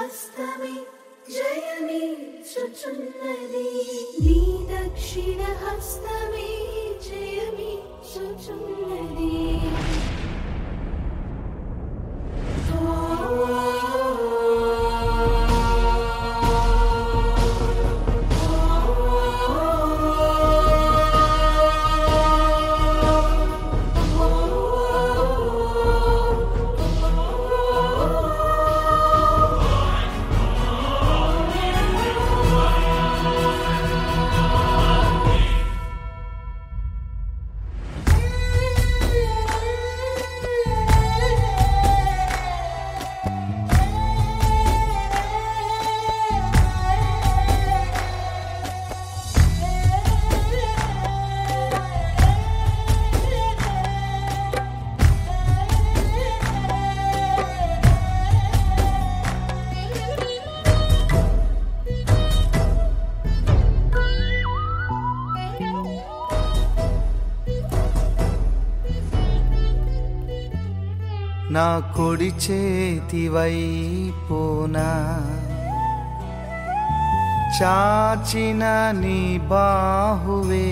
హస్తమే జయమే చుచున్నది నీ దక్షిణ హస్తమే జయమే చుచున్నది నా కుడి చేతి వైపునా చాచిన నీ బాహువే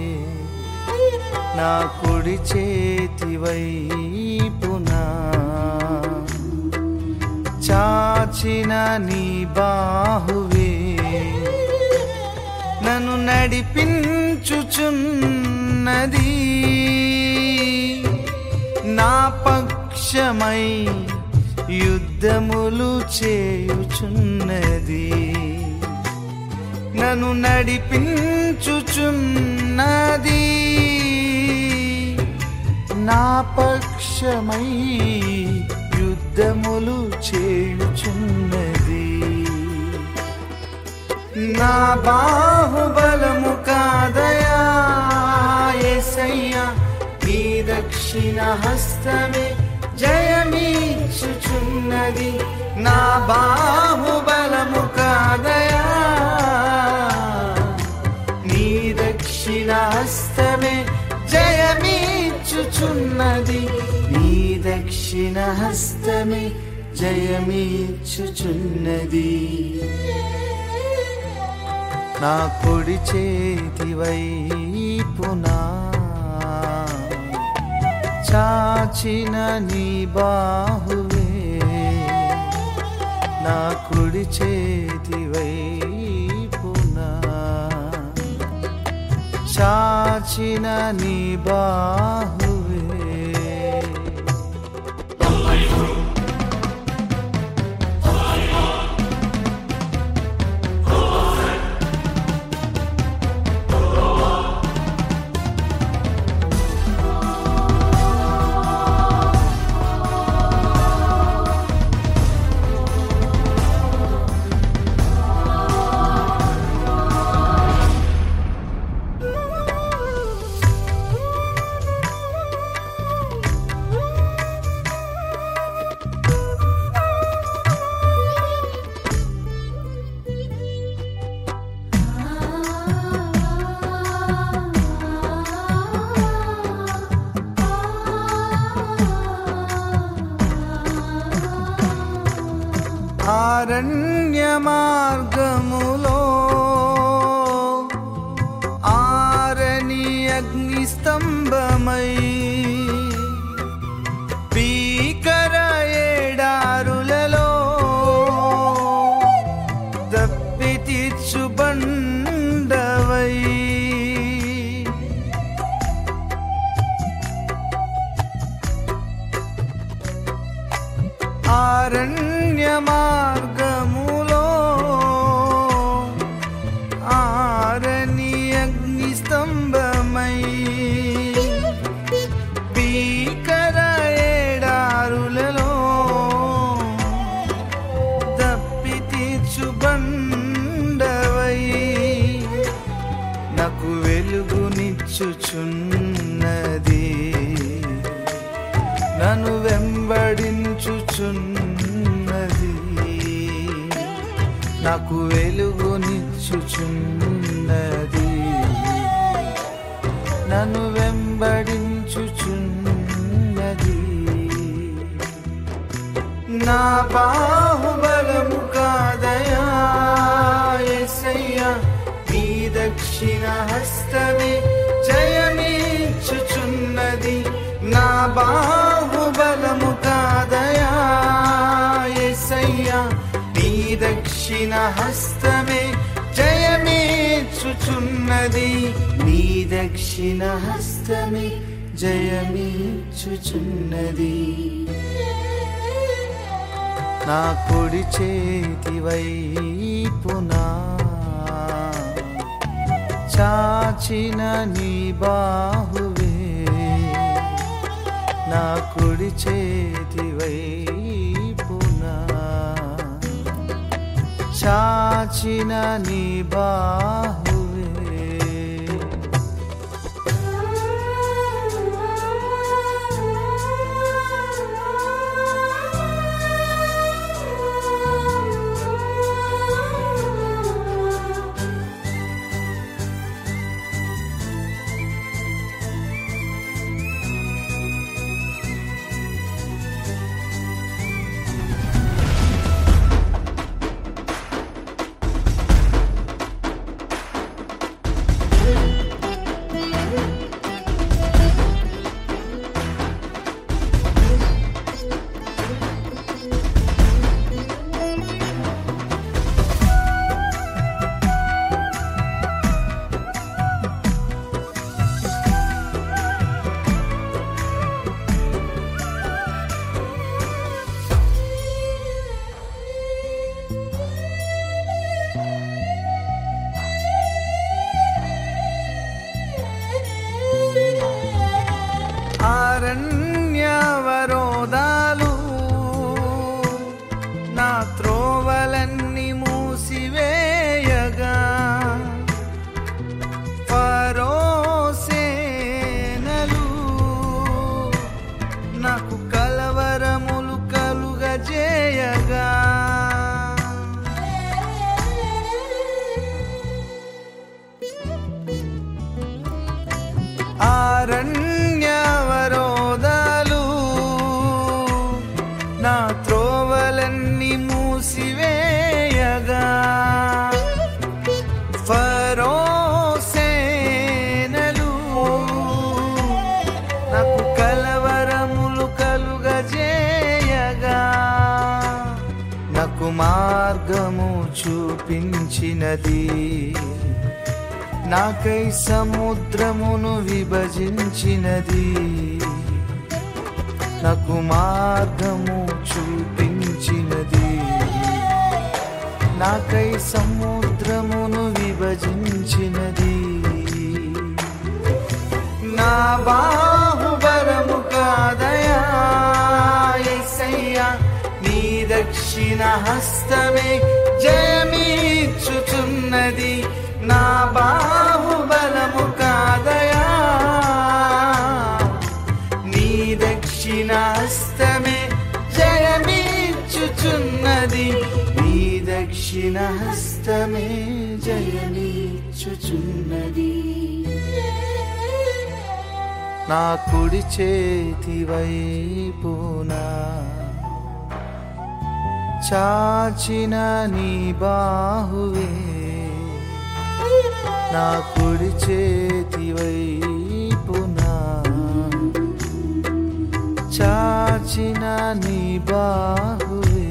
నా కుడి చేతి వైపునా చాచిన నీ బాహువే నన్ను నడిపించుచున్నది నా పక్షమై యుద్ధములు చేయుచున్నది నన్ను నడిపించుచున్నది నా పక్షమై యుద్ధములు చేయుచున్నది నా బాహుబలము కాదయా యేసయ్యా నీ దక్షిణ హస్తమే జయమీచుచున్నది నా బాహుబలము కాదయా నీ దక్షిణ హస్తమే జయమీచుచున్నది నీ దక్షిణ హస్తమే జయమీచుచున్నది నా కుడి చేతి వైపునా చాచిన నీ బాహువే నా కుడి చేతి వైపునా చాచిన నీ బాహువే ఆరణ్య మార్గములో ఆరని అగ్ని స్తంభమై పీకర ఏడారులలో దప్పి తీర్చుబండవై ఆరణ్య మార్గములో ఆరని అగ్ని స్తంభమై పీకర ఏడారులలో దప్పి తీర్చుబండవై నాకు వెలుగునిచ్చుచున్నది నన్ను వెంబడించుచున్నది నాకు వెలుగునిచ్చుచున్నది నన్ను వెంబడించుచున్నది నా బాహుబలము కా దక్షిణ హస్తమే జయమీచుచున్నది నా బాహుబలము కాదయా యేసయ్యా నీ దక్షిణ హస్తమే జయమీచుచున్నది నీ దక్షిణ హస్తమే జయమీచుచున్నది నా కుడి చేతి వైపునా చాచిన నీ బాహువే నా కుడి చేతి వైపునా చాచిన నీ బాహువే అరణ్యవరోధాలు నా త్రోవలన్నీ మూసివేయగా ఫరోసేనలు నాకు కలవరములు కలుగజేయగా అరణ్యవరోధాలు నా త్రోవలన్నీ మూసివేయగా ఫరోసేనలు నాకు కలవరములు కలుగజేయగా నాకు మార్గము చూపించినది నాకై సముద్రమును విభజించినది నాకు మార్గము చూపించినది నాకై సముద్రమును విభజించినది నా బాహుబలము కాదయా యేసయ్యా నీ దక్షిణ హస్తమే జయమీచుచున్నది నా బాహుబలము కాదయా నీ దక్షిణ హస్తమే జయమీచుచున్నది నీ దక్షిణ హస్తమే జయమీచుచున్నది నా కుడి చేతి వైపునా చాచిన నీ బాహువే నా కుడి చేతి వైపునా చాచిన నీ బాహువే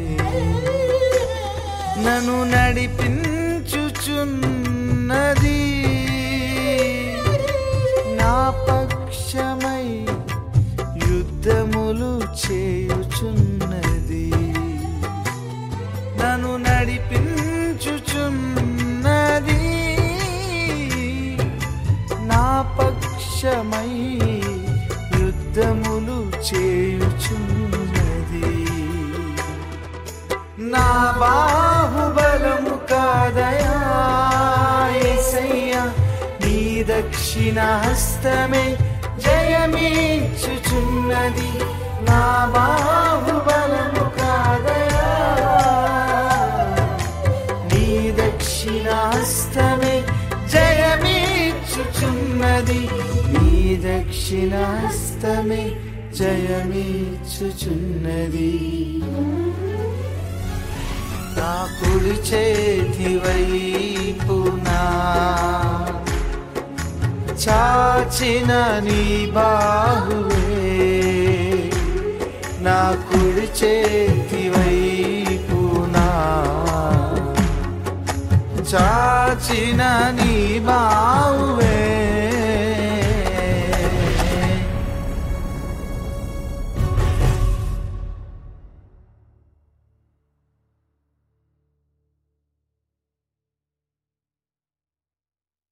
నన్ను నడిపించుచున్నది నా పక్షమై యుద్ధములు చేయుచున్నది నన్ను నడిపించుచున్నది నా పక్షమై యుద్ధములు చేయుచున్నది నా బాహుబలము కాదయా యేసయ్యా నీ దక్షిణ హస్తమే జయమీచుచున్నది నా బాహుబలము కాదయా నీ దక్షిణ హస్తమే జయమీచుచున్నది నీ దక్షిణ హస్తమే జయమీచుచున్నది నా కుడి చేతి వైపునా చాచిన నీ బాహువే నా కుడి చేతి వైపునా చాచిన నీ బాహువే